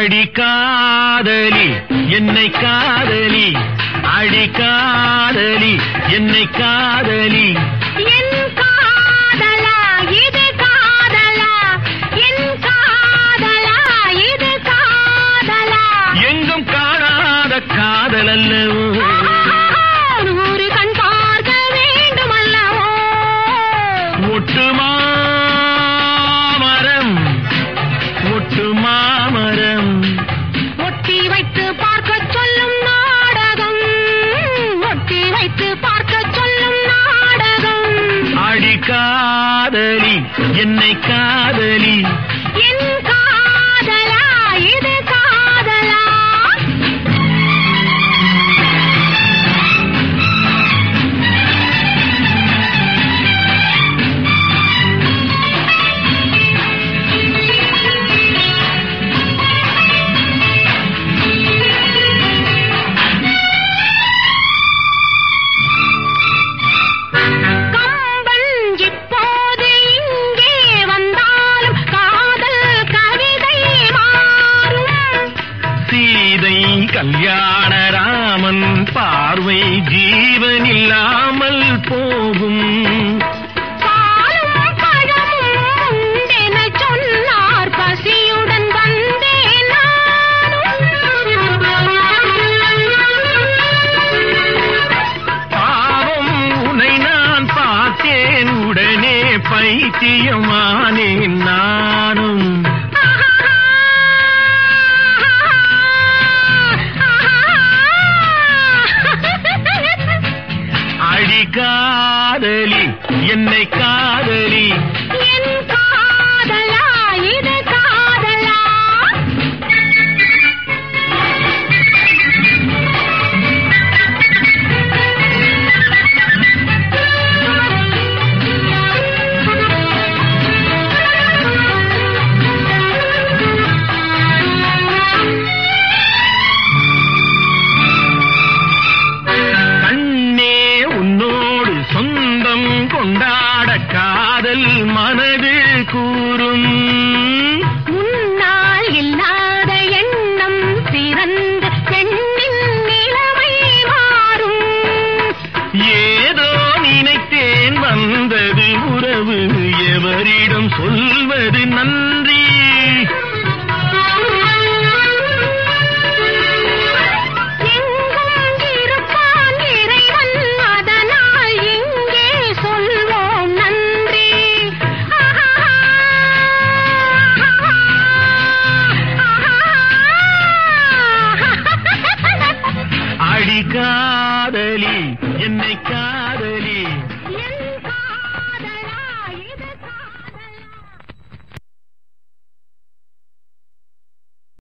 அடி காதலி என்னை காதலி அடி காதலி என்னை காதலி என் காதலா இது காதலா என் காதலா இது காதலா எங்கும் காணாத காதல் அல்லவோ நூறு கண் பார்க்க வேண்டும் அல்லவோ ஒட்டு மாமரம் ஒட்டு மாமரம் ஒட்டி வைத்து பார்க்க சொல்லும் நாடகம் ஒட்டி வைத்து பார்க்க சொல்லும் நாடகம் அடி காதலி என்னை காதலி என் காதலா இது காதலா கம்பன் இப்போது இங்கே வந்தாலும் காதல் கவிதை மாறும் சீதை கல்யாண ராமன் பார்வை ஜீவன் இல்லாமல் போகும் பாலும் பழமும் உண்டென சொன்னார் பசியுடன் வந்தேன் நானும் பாவம் உன்னை நான் பார்த்தேன் உடனே பைத்தியமானேன் நானும் அடி காதலி என்னை காதலி என் காதலா இது காதலா கண்ணே உன்னோடு சொந்தம் கொண்டாட காதல் மனது கூறும் முன்னால் இல்லாத எண்ணம் பிறந்த பெண்ணின் நிலைமை மாறும் ஏதோ நினைத்தேன் வந்தது உறவு எவரிடம் சொல்வது நன்றி எங்கும் இருப்பான் இறைவன் அதனால் இங்கே சொல்வோம் நன்றி அடி காதலி என்னை கா